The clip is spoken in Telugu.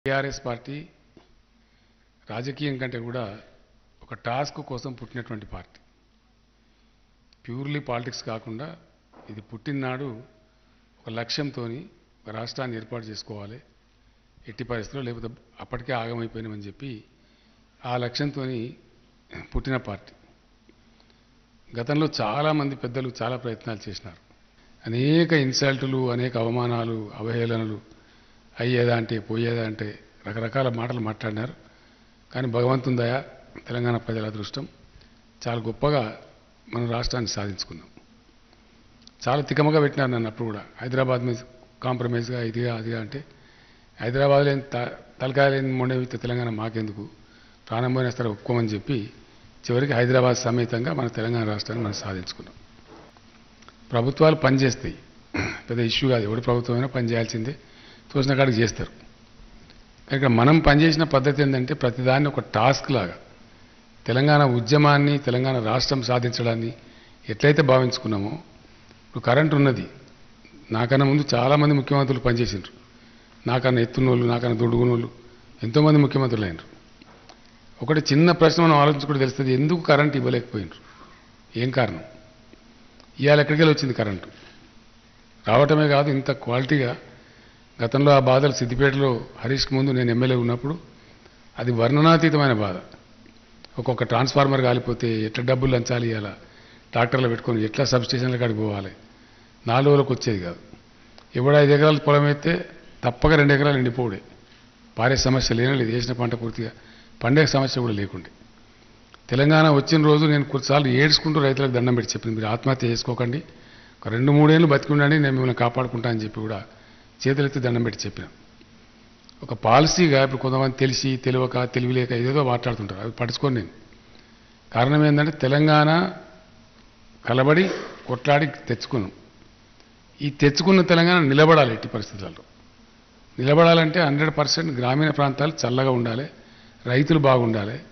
టీఆర్ఎస్ పార్టీ రాజకీయం కంటే కూడా ఒక టాస్క్ కోసం పుట్టినటువంటి పార్టీ ప్యూర్లీ పాలిటిక్స్ కాకుండా ఇది పుట్టిననాడు ఒక లక్ష్యంతో రాష్ట్రాన్ని ఏర్పాటు చేసుకోవాలి ఎట్టి పరిస్థితుల్లో లేకపోతే అప్పటికే ఆగమైపోయినామని చెప్పి ఆ లక్ష్యంతో పుట్టిన పార్టీ గతంలో చాలామంది పెద్దలు చాలా ప్రయత్నాలు చేసినారు అనేక ఇన్సల్టులు అనేక అవమానాలు అవహేళనలు అయ్యేదా అంటే పోయేదా అంటే రకరకాల మాటలు మాట్లాడినారు కానీ భగవంతుని దయ తెలంగాణ ప్రజల అదృష్టం చాలా గొప్పగా మన రాష్ట్రాన్ని సాధించుకున్నాం చాలా తికమగా పెట్టినారు నన్ను అప్పుడు కూడా హైదరాబాద్ మీద కాంప్రమైజ్గా ఇదిగా అదిగా అంటే హైదరాబాద్ లేని త తలకాయ లేని మొండవితే తెలంగాణ మాకెందుకు ప్రాణం పోయిన సరే ఒప్పుకోమని చెప్పి చివరికి హైదరాబాద్ సమేతంగా మన తెలంగాణ రాష్ట్రాన్ని మనం సాధించుకున్నాం ప్రభుత్వాలు పనిచేస్తాయి పెద్ద ఇష్యూ కాదు ఎవడు ప్రభుత్వమైనా పనిచేయాల్సిందే తోచిన కాడికి చేస్తారు కానీ ఇక్కడ మనం పనిచేసిన పద్ధతి ఏంటంటే ప్రతిదాన్ని ఒక టాస్క్ లాగా తెలంగాణ ఉద్యమాన్ని తెలంగాణ రాష్ట్రం సాధించడాన్ని ఎట్లయితే భావించుకున్నామో ఇప్పుడు కరెంట్ ఉన్నది నాకన్నా ముందు చాలామంది ముఖ్యమంత్రులు పనిచేసిండ్రు నాకన్నా ఎత్తున్నోళ్ళు నాకన్నా దొడుగునోళ్ళు ఎంతోమంది ముఖ్యమంత్రులు అయినరు ఒకటి చిన్న ప్రశ్న మనం ఆలోచించుకుంటే తెలుస్తుంది ఎందుకు కరెంట్ ఇవ్వలేకపోయినరు ఏం కారణం ఇవాళ ఎక్కడికి వెళ్ళి వచ్చింది కరెంటు రావటమే కాదు ఇంత క్వాలిటీగా గతంలో ఆ బాధలు సిద్దిపేటలో హరీష్కి ముందు నేను ఎమ్మెల్యే ఉన్నప్పుడు అది వర్ణనాతీతమైన బాధ ఒక్కొక్క ట్రాన్స్ఫార్మర్ కాలిపోతే ఎట్లా డబ్బులు లంచాలి ఇవ్వాలా ట్రాక్టర్లు పెట్టుకొని ఎట్లా సబ్ స్టేషన్ల కాడికి పోవాలి నాలుగు రోజులకు వచ్చేది కాదు ఎవడు ఐదు ఎకరాల పొలం అయితే తప్పక రెండు ఎకరాలు ఎండిపోవుడే పారే సమస్య లేనే లేదు వేసిన పంట పూర్తిగా పండే సమస్య కూడా లేకుండే తెలంగాణ వచ్చిన రోజు నేను కొన్నిసార్లు ఏడ్చుకుంటూ రైతులకు దండం పెట్టి చెప్పింది మీరు ఆత్మహత్య చేసుకోకండి ఒక రెండు మూడేళ్ళు బతికి ఉండండి నేను మిమ్మల్ని కాపాడుకుంటా అని చెప్పి కూడా చేతులెత్తి దండం పెట్టి చెప్పిన ఒక పాలసీగా ఇప్పుడు కొంతమంది తెలిసి తెలియక తెలివిలేక ఏదేదో మాట్లాడుతుంటారు అవి పడుచుకొని నేను కారణం ఏంటంటే తెలంగాణ కలబడి కొట్లాడి తెచ్చుకున్నాం ఈ తెచ్చుకున్న తెలంగాణ నిలబడాలి ఎట్టి పరిస్థితులలో నిలబడాలంటే హండ్రెడ్ పర్సెంట్ గ్రామీణ ప్రాంతాలు చల్లగా ఉండాలి రైతులు బాగుండాలి